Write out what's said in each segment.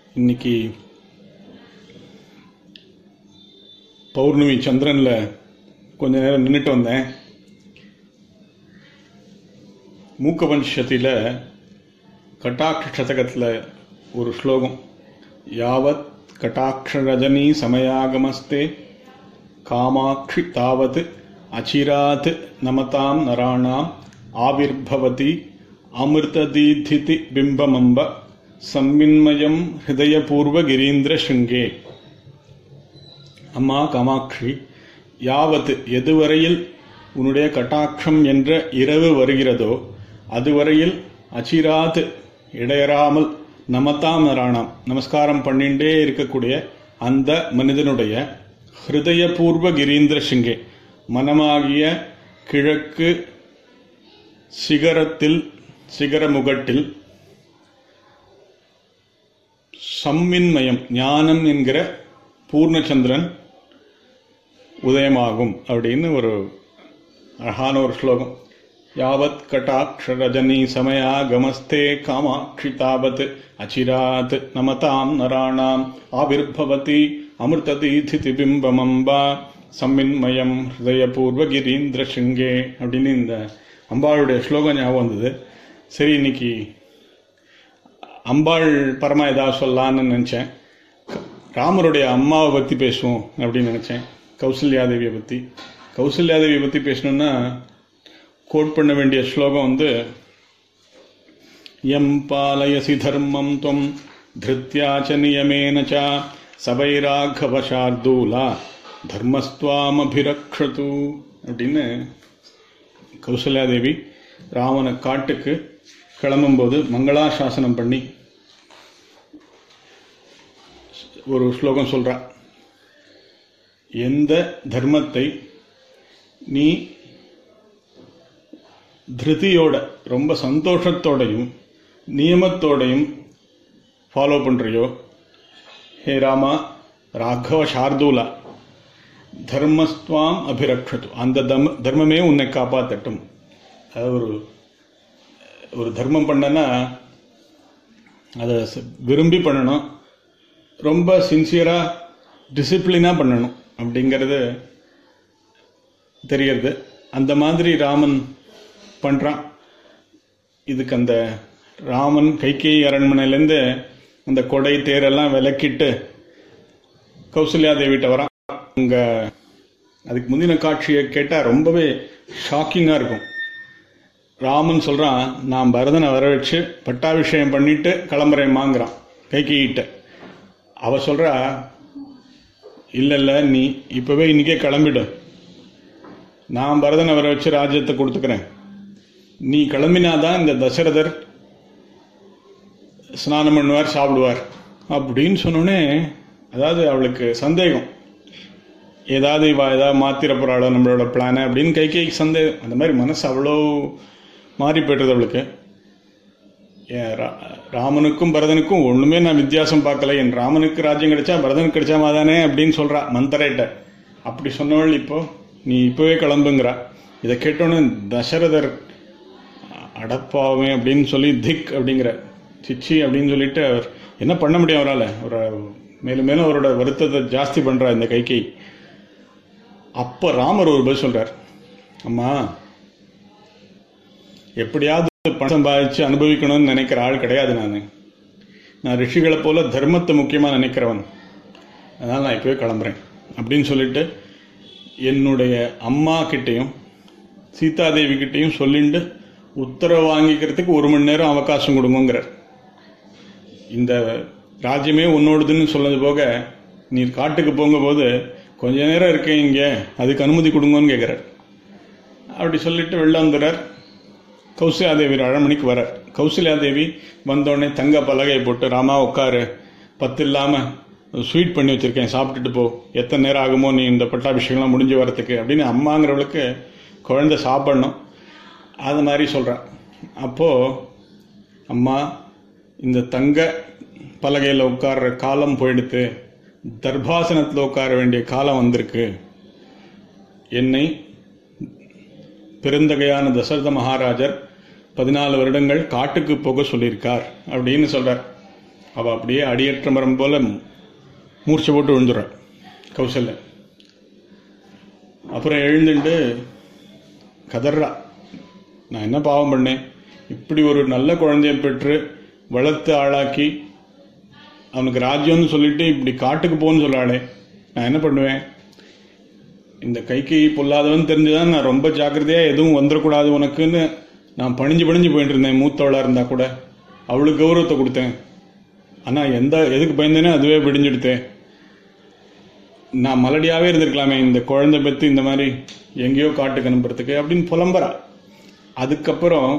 இன்னைக்கு பௌர்ணமி சந்திரன்ல கொஞ்ச நேரம் நின்றுட்டு வந்தேன் மூக்க பஞ்சத்தில் கட்டாட்ச சதகத்தில் ஒரு ஸ்லோகம் யாவத் கட்டாட்ச ரஜனி சமயாகமஸ்தே காமாட்சி தாவத் அச்சிராத் நமதாம் நராணாம் ஆவிர்பவதி அமிர்ததீதிதி பிம்பமம்ப சம்மின்மயம் ஹிருதயபூர்வ கிரீந்திர சிங்கே அம்மா காமாட்சி யாவத் எதுவரையில் உன்னுடைய கட்டாட்சம் என்ற இரவு வருகிறதோ அதுவரையில் அச்சிராத் இடையறாமல் நமதாம் நராணாம் நமஸ்காரம் பண்ணிண்டே இருக்கக்கூடிய அந்த மனிதனுடைய ஹிருதயபூர்வ கிரீந்திர சிங்கே மனமாகிய கிழக்கு சிகரத்தில் சிகரமுகட்டில் சம்மின்மயம் ஞானம் என்கிற பூர்ணச்சந்திரன் உதயமாகும் அப்படின்னு ஒரு அழகான ஒரு ஸ்லோகம் யாவத் கட்டாட்ச ரஜனி சமயா கமஸ்தே காமாட்சி தாவத் அச்சிராத் நமதாம் நராணாம் ஆவிர்பவதி அமிர்ததீதிதி பிம்பமம்பா சம்மின்மயம் ஹிருதயபூர்வ கிரீந்திர சிங்கே அப்படின்னு இந்த அம்பாளுடைய ஸ்லோகம் ஞாபகம் வந்தது சரி இன்னைக்கு அம்பாள் பரமா ஏதாவது சொல்லலான்னு நினச்சேன் ராமருடைய அம்மாவை பற்றி பேசுவோம் அப்படின்னு நினச்சேன் கௌசல்யாதேவியை பற்றி கௌசல்யாதேவியை பற்றி பேசணுன்னா கோட் பண்ண வேண்டிய ஸ்லோகம் வந்து எம் பாலயசி தர்மம் துவம் திருத்யாச்ச நியமேன ச சபைராഘவசார்தூலா தர்மஸ்துவாமபிரக்ஷது அப்படின்னு கௌசல்யாதேவி ராமனை காட்டுக்கு கிளம்பும்போது மங்களாசாசனம் பண்ணி ஒரு ஸ்லோகம் சொல்றா எந்த தர்மத்தை நீ திருதியோட ரொம்ப சந்தோஷத்தோடையும் நியமத்தோடையும் ஃபாலோ பண்றியோ ஹே ராமா ராகவ சார்தூலா தர்மஸ்துவாம் அபிரக்ஷது அந்த தர்ம தர்மமே உன்னை காப்பாற்றட்டும் அது ஒரு ஒரு தர்மம் பண்ணனா அதை விரும்பி பண்ணணும் ரொம்ப சின்சியராக டிசிப்ளினாக பண்ணணும் அப்படிங்கிறது தெரியறது அந்த மாதிரி ராமன் பண்ணுறான் இதுக்கு அந்த ராமன் கைகேயி அரண்மனையிலேருந்து அந்த கொடை தேரெல்லாம் விலக்கிட்டு கௌசல்யா தேவிட்ட வரான் அங்கே அதுக்கு முந்தின காட்சியை கேட்டால் ரொம்பவே ஷாக்கிங்காக இருக்கும் ராமன் சொல்கிறான் நான் பரதனை வர வச்சு பட்டாபிஷேகம் பண்ணிட்டு கிளம்புறேம்மாங்கிறான் கைகிட்ட அவ சொல்கிறா இல்லை இல்லை நீ இப்போவே இன்றைக்கே கிளம்பிடு நான் பரதனை வர வச்சு ராஜ்யத்தை கொடுத்துக்கிறேன் நீ கிளம்பினாதான் இந்த தசரதர் ஸ்நானம் பண்ணுவார் சாப்பிடுவார் அப்படின்னு சொன்னோடனே அதாவது அவளுக்கு சந்தேகம் ஏதாவது இவா ஏதாவது மாத்திர போகிறாளோ நம்மளோட பிளானை அப்படின்னு கை கை சந்தேகம் அந்த மாதிரி மனசு அவ்வளோ மாறி போய்டுறது அவளுக்கு ராமனுக்கும் பரதனுக்கும் ஒன்றுமே நான் வித்தியாசம் பார்க்கல என் ராமனுக்கு ராஜ்யம் கிடைச்சா பரதனுக்கு கிடைச்சா மாதானே அப்படின்னு சொல்கிறா மந்தரேட்ட அப்படி சொன்னவள் இப்போ நீ இப்போவே கிளம்புங்கிறா இதை கேட்டோன்னே தசரதர் அடப்பாவே அப்படின்னு சொல்லி திக் அப்படிங்கிற சிச்சி அப்படின்னு சொல்லிட்டு அவர் என்ன பண்ண முடியும் அவரால் ஒரு மேலும் மேலும் அவரோட வருத்தத்தை ஜாஸ்தி பண்ணுறா இந்த கைகை அப்போ ராமர் ஒரு பதில் சொல்கிறார் அம்மா எப்படியாவது பணம் சம்பாதிச்சு அனுபவிக்கணும்னு நினைக்கிற ஆள் கிடையாது நான் நான் ரிஷிகளை போல தர்மத்தை முக்கியமாக நினைக்கிறவன் அதனால் நான் இப்போவே கிளம்புறேன் அப்படின்னு சொல்லிட்டு என்னுடைய அம்மா கிட்டேயும் சீதாதேவி கிட்டேயும் சொல்லிட்டு உத்தரவு வாங்கிக்கிறதுக்கு ஒரு மணி நேரம் அவகாசம் கொடுங்கிறார் இந்த ராஜ்யமே உன்னோடுதுன்னு சொன்னது போக நீ காட்டுக்கு போங்க போது கொஞ்ச நேரம் இருக்கேன் இங்கே அதுக்கு அனுமதி கொடுங்கன்னு கேட்குறார் அப்படி சொல்லிட்டு வெளில வந்துடுறார் கௌசல்யாதேவி அரண்மனைக்கு வரார் கௌசல்யாதேவி வந்தோடனே தங்க பலகையை போட்டு ராமா உட்காரு பத்து இல்லாமல் ஸ்வீட் பண்ணி வச்சுருக்கேன் சாப்பிட்டுட்டு போ எத்தனை நேரம் ஆகுமோ நீ இந்த பட்டாபிஷேகம்லாம் முடிஞ்சு வரத்துக்கு அப்படின்னு அம்மாங்கிறவளுக்கு குழந்தை சாப்பிடணும் அது மாதிரி சொல்கிறான் அப்போது அம்மா இந்த தங்க பலகையில் உட்கார்ற காலம் போயிடுத்து தர்பாசனத்தில் உட்கார வேண்டிய காலம் வந்திருக்கு என்னை பெருந்தகையான தசரத மகாராஜர் பதினாலு வருடங்கள் காட்டுக்கு போக சொல்லியிருக்கார் அப்படின்னு சொல்றார் அவள் அப்படியே அடியற்ற மரம் போல மூர்ச்சை போட்டு விழுந்துடுறாள் கௌசல்யா அப்புறம் எழுந்துட்டு கதறா நான் என்ன பாவம் பண்ணேன் இப்படி ஒரு நல்ல குழந்தைய பெற்று வளர்த்து ஆளாக்கி அவனுக்கு ராஜ்யம்னு சொல்லிட்டு இப்படி காட்டுக்கு போன்னு சொல்றாளே நான் என்ன பண்ணுவேன் இந்த கைக்கு பொல்லாதவன் தெரிஞ்சுதான் நான் ரொம்ப ஜாக்கிரதையா எதுவும் வந்துடக்கூடாது உனக்குன்னு நான் பணிஞ்சு பணிஞ்சு போயிட்டு இருந்தேன் மூத்தவளா இருந்தா கூட அவளுக்கு கௌரவத்தை கொடுத்தேன் ஆனா எந்த எதுக்கு பயந்தேனோ அதுவே பிடிஞ்செடுத்தேன் நான் மலடியாவே இருந்திருக்கலாமே இந்த குழந்தை பெத்து இந்த மாதிரி எங்கேயோ காட்டுக்கு அனுப்புறதுக்கு அப்படின்னு புலம்புறா அதுக்கப்புறம்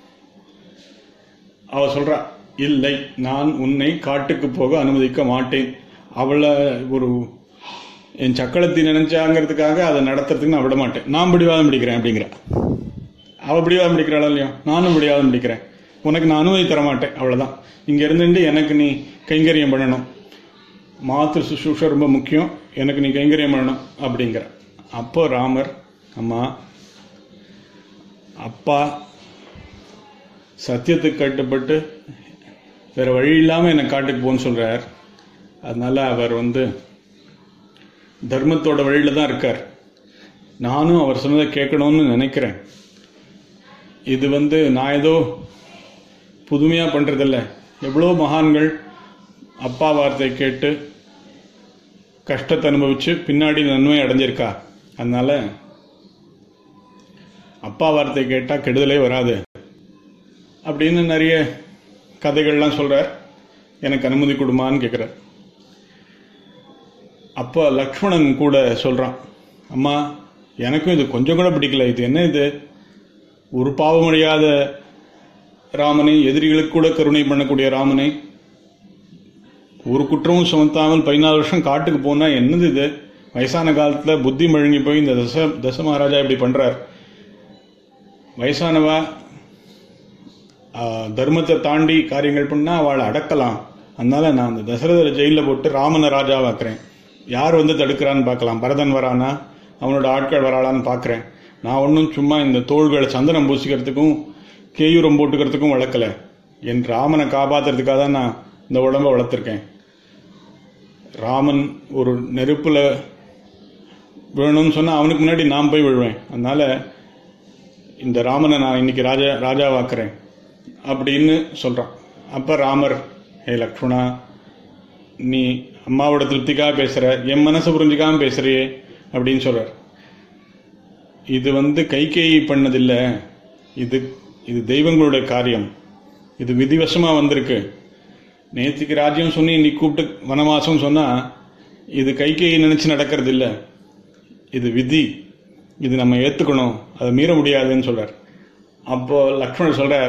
அவ சொல்றா இல்லை நான் உன்னை காட்டுக்கு போக அனுமதிக்க மாட்டேன் அவளை ஒரு என் சக்களத்தை நினைச்சாங்கிறதுக்காக அதை நடத்துறதுக்கு நான் விட மாட்டேன் நான் பிடிவாதம் பிடிக்கிறேன் அப்படிங்கிற அவ பிடிவாதம் பிடிக்கிறாளா இல்லையா நானும் பிடிவாதம் பிடிக்கிறேன் உனக்கு நான் அனுமதி தர மாட்டேன் அவ்வளவுதான் இங்க இருந்துட்டு எனக்கு நீ கைங்கரியம் பண்ணணும் மாத்திரு சுசூஷ ரொம்ப முக்கியம் எனக்கு நீ கைங்கரியம் பண்ணணும் அப்படிங்கிற அப்போ ராமர் அம்மா அப்பா சத்தியத்துக்கு கட்டுப்பட்டு வேற வழி இல்லாம என்னை காட்டுக்கு போன்னு சொல்றார் அதனால அவர் வந்து தர்மத்தோட வழியில தான் இருக்கார் நானும் அவர் சொன்னதை கேட்கணும்னு நினைக்கிறேன் இது வந்து நான் ஏதோ புதுமையா பண்றதில்ல எவ்வளோ மகான்கள் அப்பா வார்த்தை கேட்டு கஷ்டத்தை அனுபவிச்சு பின்னாடி நன்மை அடைஞ்சிருக்கா அதனால அப்பா வார்த்தை கேட்டா கெடுதலே வராது அப்படின்னு நிறைய கதைகள்லாம் சொல்றார் எனக்கு அனுமதி கொடுமான்னு கேட்குறார் அப்போ லக்ஷ்மணன் கூட சொல்றான் அம்மா எனக்கும் இது கொஞ்சம் கூட பிடிக்கல இது என்ன இது ஒரு பாவமடையாத ராமனை எதிரிகளுக்கு கூட கருணை பண்ணக்கூடிய ராமனை ஒரு குற்றமும் சுமத்தாமல் பதினாலு வருஷம் காட்டுக்கு போனா என்னது இது வயசான காலத்துல புத்தி மழுங்கி போய் இந்த தச தச மகாராஜா இப்படி பண்றார் வயசானவா ஆஹ், தர்மத்தை தாண்டி காரியங்கள் பண்ணா அவளை அடக்கலாம் அதனால நான் அந்த தசரதரை ஜெயில போட்டு ராமனை ராஜாவாக்குறேன் யார் வந்து தடுக்கிறான்னு பார்க்கலாம் பரதன் வரானா அவனோட ஆட்கள் வராளான்னு பார்க்கறேன் நான் ஒன்றும் சும்மா இந்த தோள்களை சந்தனம் பூசிக்கிறதுக்கும் கேயூரம் போட்டுக்கிறதுக்கும் வளர்க்கல என் ராமனை காப்பாத்துறதுக்காக தான் நான் இந்த உடம்ப வளர்த்துருக்கேன் ராமன் ஒரு நெருப்புல விழணும்னு சொன்னா அவனுக்கு முன்னாடி நான் போய் விழுவேன் அதனால இந்த ராமனை நான் இன்னைக்கு ராஜா ராஜாவாக்குறேன் அப்படின்னு சொல்றான் அப்ப ராமர் ஹே லக்ஷ்மணா நீ அம்மாவோட திருப்திக்காக பேசுற என் மனசை புரிஞ்சுக்காம பேசுறியே அப்படின்னு சொல்றார் இது வந்து கைகேயி பண்ணதில்ல இது இது தெய்வங்களுடைய காரியம் இது விதிவசமா வந்திருக்கு நேத்திக்கு ராஜ்யம் சொன்னி நீ கூப்பிட்டு வனவாசம் சொன்னா இது கைகேயி நினைச்சு நடக்கிறது இல்ல இது விதி இது நம்ம ஏத்துக்கணும் அதை மீற முடியாதுன்னு சொல்றார் அப்போ லக்ஷ்மணர் சொல்றார்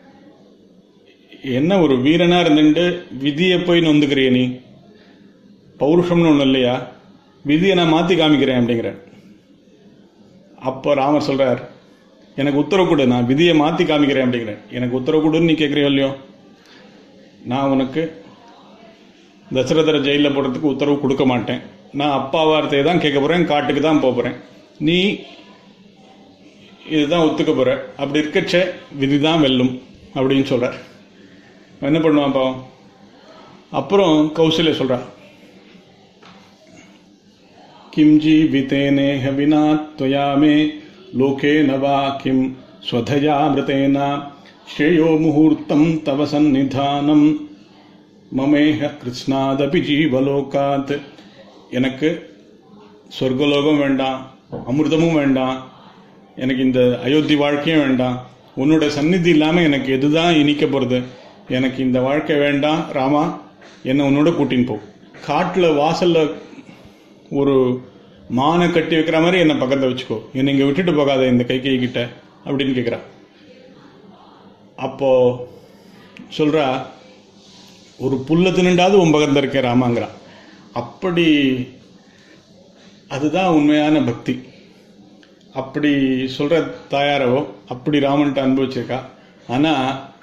என்ன ஒரு வீரனா இருந்துட்டு விதியை போய் நொந்துக்கிறிய நீ பௌருஷம்னு ஒண்ணு இல்லையா விதியை நான் மாத்தி காமிக்கிறேன் அப்படிங்கிறார் அப்போ ராமர் சொல்றார் எனக்கு உத்தரவு கொடு நான் விதியை மாத்தி காமிக்கிறேன் அப்படிங்கிறார் எனக்கு உத்தரவு கொடுன்னு நீ கேட்கறியோ இல்லையோ நான் உனக்கு தசரதரை ஜெயிலில் போடுறதுக்கு உத்தரவு கொடுக்க மாட்டேன் நான் அப்பா வார்த்தையை தான் கேட்க போறேன் காட்டுக்கு தான் போக போறேன் நீ இதுதான் ஒத்துக்க போற அப்படி இருக்கச்ச விதிதான் வெல்லும் அப்படின்னு சொல்றார் அவன் என்ன பண்ணுவான் பாவம் அப்புறம் கௌசல்யா சொல்றா கிம் ஜீவிதேனேஹ வினா त्वया मे लोके न वा किं स्वधयामृतेन श्रेयो मुहूर्तं तव सन्निधानं மமேஹ கிருஷ்ணாதபி ஜீவலோகாத் எனக்கு சொர்க்கலோகம் வேண்டாம் அமிர்தமும் வேண்டாம் எனக்கு இந்த அயோத்தி வாழ்க்கையும் வேண்டாம் உன்னோட சந்நிதி இல்லாமல் எனக்கு எதுதான் இனிக்க போகிறது எனக்கு இந்த வாழ்க்கை வேண்டாம் ராமா என்னை உன்னோட கூட்டின்னு போ காட்டில் வாசல்ல ஒரு மானை கட்டி வைக்கிற மாதிரி என்னை பக்கத்தில் வச்சுக்கோ என்னை இங்கே விட்டுட்டு போகாத இந்த கை கை கிட்ட அப்படின்னு கேட்குறா அப்போ சொல்றா ஒரு புல்ல தின்னுண்டாவது உன் பக்கத்தில் இருக்கேன் ராமாங்கிறா அப்படி அதுதான் உண்மையான பக்தி அப்படி சொல்ற தாயாரவோ அப்படி ராமன்ட்ட அனுபவிச்சிருக்கா ஆனா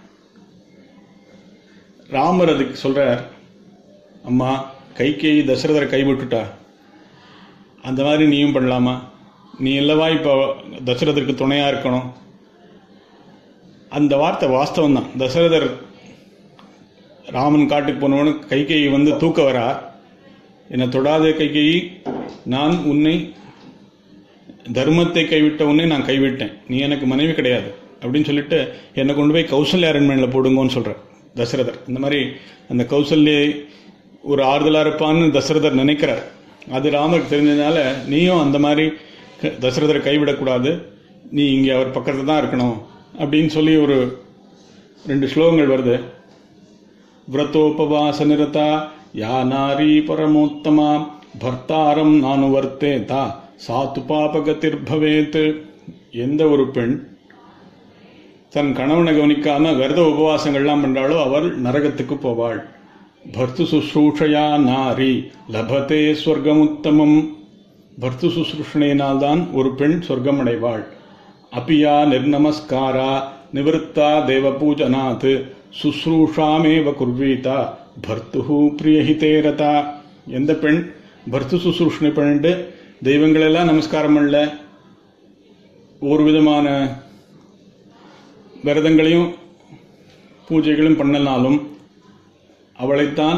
ராமர் அதுக்கு சொல்றார் அம்மா கைகேயி தசரதரை கைவிட்டுட்டா அந்த மாதிரி நீயும் பண்ணலாமா நீ இல்லவா இப்போ தசரதருக்கு துணையா இருக்கணும் அந்த வார்த்தை வாஸ்தவம் தான் தசரதர் ராமன் காட்டுக்கு போனவனு கைகேயி வந்து தூக்க வரா என்னை தொடாத கைகேயி நான் உன்னை தர்மத்தை கைவிட்ட உன்னை நான் கைவிட்டேன் நீ எனக்கு மனைவி கிடையாது அப்படின்னு சொல்லிட்டு என்னை கொண்டு போய் கௌசல்ய அரண்மனையில் போடுங்கன்னு சொல்றார் தசரதர் இந்த மாதிரி அந்த கௌசல்யை ஒரு ஆறுதலா இருப்பான்னு தசரதர் நினைக்கிறார் அது ராமருக்கு தெரிஞ்சதுனால நீயும் அந்த மாதிரி க- தசரதரை கைவிடக்கூடாது நீ இங்கே அவர் பக்கத்துல தான் இருக்கணும் அப்படின்னு சொல்லி ஒரு ரெண்டு ஸ்லோகங்கள் வருது ವ್ರತೋಪವಾಸ ನಿರತ ಯಾ ನಾರೀ ಪರಮೋತ್ತಮ ಭರ್ತಾரம் ನಾನು ವರ್ತೇತ சாத்து பாபகத்திர்பவேத் எந்த ஒரு பெண் தன் கணவனை கவனிக்காம விரத உபவாசங்கள்லாம் பண்றாளோ அவள் நரகத்துக்கு போவாள் பர்த்து சுশ্ரூஷயா நாரி லபதே ஸ்வர்கமுத்தமம் பர்த்து சுশ্ரூஷணையினால்தான் ஒரு பெண் சொர்க்கம் அடைவாள் அபியா நிர்நமஸ்காரா நிவೃತ್ತಾ தேவபூஜனாத் சுশ্ரூஷாமேவ குர்வீதா பர்த்து பிரியஹிதே ரதா எந்த பெண் பர்த்து சுশ্ரூஷணை பண்ணிட்டு தெய்வங்களெல்லாம் நமஸ்காரம் பண்ணல ஒரு விதமான விரதங்களையும் பூஜைகளும் பண்ணனாலும் அவளைத்தான்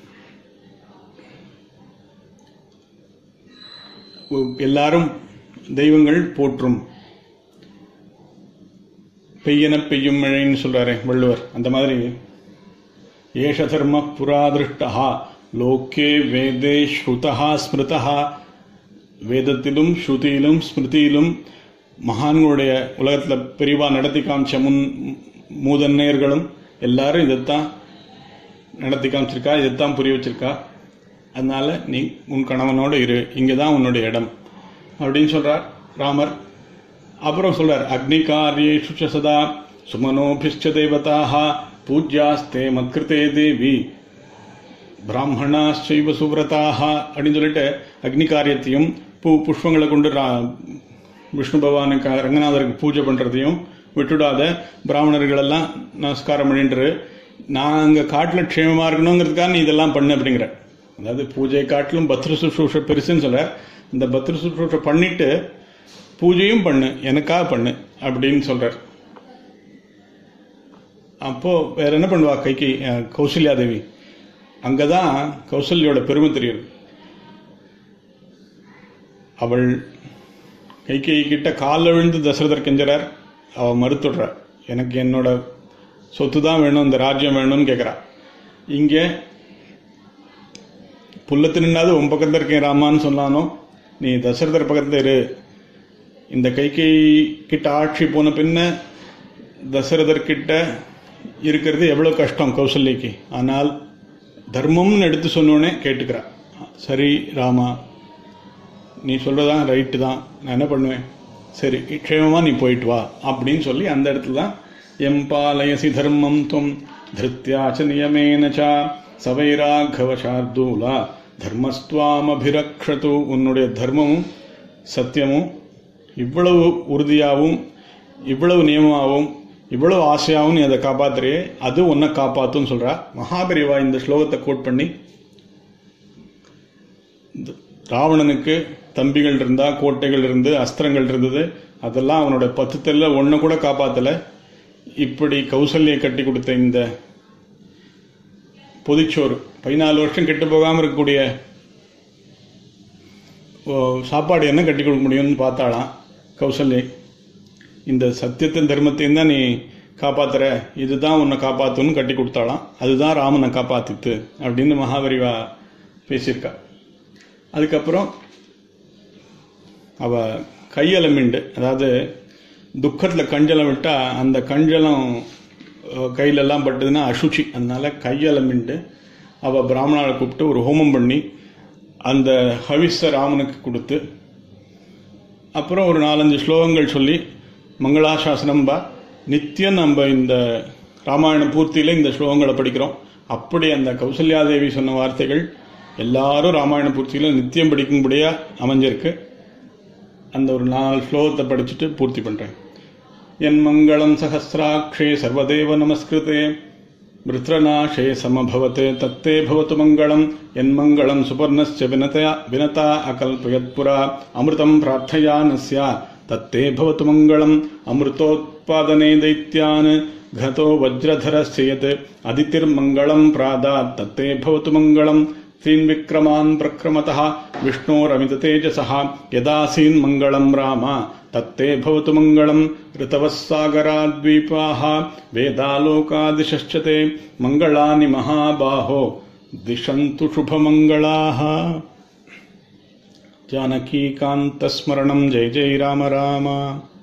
எல்லாரும் தெய்வங்கள் போற்றும் பெய்யன பெய்யும் மழைன்னு சொல்றாரு வள்ளுவர் அந்த மாதிரி ஏஷ தர்ம புராதிருஷ்டா லோக்கே வேதே ஸ்ருதா ஸ்மிருதா வேதத்திலும் ஸ்ருதியிலும் ஸ்மிருதியிலும் மகான்களுடைய உலகத்தில் பெரிவா நடத்தி காமிச்ச முன் மூதன்னையர்களும் எல்லாரும் இதைத்தான் நடத்தி காமிச்சிருக்கா இதைத்தான் புரிய வச்சிருக்கா அதனால நீ உன் கணவனோட இரு இங்கே தான் உன்னுடைய இடம் அப்படின்னு சொல்றார் ராமர் அப்புறம் சொல்றார் அக்னி காரியேஷு ச சதா சுமனோபிஷ்ட தேவதாக பூஜ்யாஸ்தே மத்கிருதே தேவி பிராமணாச்சைவ சுவ்ரதாக அப்படின்னு சொல்லிட்டு அக்னி காரியத்தையும் பூ புஷ்பங்களை கொண்டு ரா- விஷ்ணு பகவானுக்கு ரங்கநாதருக்கு பூஜை பண்றதையும் விட்டுடாத பிராமணர்கள் எல்லாம் நமஸ்காரம் பண்ணிட்டு நான் அங்க காட்டுல க்ஷேமமா இருக்கணுங்கிறதுக்காக நீ இதெல்லாம் பண்ணு அப்படிங்கிற அதாவது பூஜை காட்டிலும் பத்ரு சுஷ்ரூஷ பெருசுன்னு சொல்ல இந்த பத்ரு சுஷ்ரூஷ பண்ணிட்டு பூஜையும் பண்ணு எனக்காக பண்ணு அப்படின்னு சொல்றார் அப்போ வேற என்ன பண்ணுவா கைகை அஹ், கௌசல்யா தேவி அங்கதான் கௌசல்யோட பெருமை தெரியுது அவள் கைகை கிட்ட காலில் விழுந்து தசரதர் கெஞ்சறார் அவ மறுத்துடுறா எனக்கு என்னோட சொத்து தான் வேணும் இந்த ராஜ்யம் வேணும்னு கேட்குறா இங்கே புல்லத்து நின்னாது உன் பக்கத்தில் இருக்கேன் ராமான்னு சொன்னானோ நீ தசரதர் பக்கத்தில் இரு இந்த கைகை கிட்ட ஆட்சி போன பின்ன தசரதர் கிட்ட இருக்கிறது எவ்வளவு கஷ்டம் கௌசல்யக்கு ஆனால் தர்மம்னு எடுத்து சொன்னோடனே கேட்டுக்கிறா சரி ராமா நீ சொல்றதான் ரைட்டு தான் நான் என்ன பண்ணுவேன் சரி க்ஷேமமா நீ போயிட்டு வா அப்படின்னு சொல்லி அந்த இடத்துல தான் எம்பாலயசி தர்மம் துவம் திருத்தியாச்ச நியமேனச்சா சவைராഘவ சார்தூலா தர்மஸ்துவாம் அபிரக்ஷது உன்னுடைய தர்மமும் சத்தியமும் இவ்வளவு உறுதியாகவும் இவ்வளவு நியமமாகவும் இவ்வளவு ஆசையாகவும் நீ அதை காப்பாத்துறியே அது உன்னை காப்பாத்துன்னு சொல்றா மகாபெரிவா இந்த ஸ்லோகத்தை கோட் பண்ணி ராவணனுக்கு தம்பிகள் இருந்தா கோட்டைகள் இருந்து அஸ்திரங்கள் இருந்தது அதெல்லாம் அவனோட பத்து தெல்ல ஒன்ன கூட காப்பாத்தல இப்படி கௌசல்யை கட்டி கொடுத்த இந்த பொதிச்சோறு பதினாலு வருஷம் கெட்டு போகாம இருக்கக்கூடிய ஓ, சாப்பாடு என்ன கட்டி கொடுக்க முடியும்னு பார்த்தாளாம் கௌசல்யை இந்த சத்தியத்தின் தர்மத்தையும் தான் நீ காப்பாத்துற இதுதான் உன்னை காப்பாத்துன்னு கட்டி கொடுத்தாளாம் அதுதான் ராமனை காப்பாத்தித்து அப்படின்னு மகாபரிவா பேசியிருக்கா அதுக்கப்புறம் அவ கையலமிண்டு அதாவது துக்கத்தில் கஞ்சலம் விட்டா அந்த கஞ்சலம் அஹ், கையிலெல்லாம் பட்டதுன்னா அசுச்சி அதனால கையலமிண்டு அவ பிராமணாவை கூப்பிட்டு ஒரு ஹோமம் பண்ணி அந்த ஹவிஸ ராமனுக்கு கொடுத்து அப்புறம் ஒரு நாலஞ்சு ஸ்லோகங்கள் சொல்லி மங்களாசாசனம் பா நித்தியம் நம்ம இந்த ராமாயண பூர்த்தியில இந்த ஸ்லோகங்களை படிக்கிறோம் அப்படி அந்த கௌசல்யாதேவி சொன்ன வார்த்தைகள் எல்லாரும் ராமாயண பூர்த்தியில நித்தியம் படிக்கும்படியா அமைஞ்சிருக்கு அந்த ஒரு நாலு ஸ்லோகத்தை படிச்சுட்டு பூர்த்தி பண்றேன் என் மங்களம் சஹசிராட்சே சர்வதேவ நமஸ்கிருதே மிருத்ரநாஷே சமபவத் தத்தே பவத்து மங்களம் என் மங்களம் சுபர்ணஸ்ய வினதா வினதா அகல்பயத்புரா அமிர்தம் பிரார்த்தயா நஸ்யா தத்தே பவத்து மங்களம் அமிர்தோத்பாதனே தைத்யான் घतो वज्रधरस्य यत् अदितिर्मङ्गलम् प्रादात् तत्ते भवतु मङ्गलम् स्त्रीन् विक्रमान् प्रक्रमतः विष्णोरमिततेजसः यदासीन्मङ्गलम् राम तत्ते भवतु मङ्गलम् ऋतवः सागराद्वीपाः वेदालोकादिशश्च ते मङ्गलानि महाबाहो दिशन्तु शुभमङ्गलाः जानकीकान्तस्मरणम् जय जय राम राम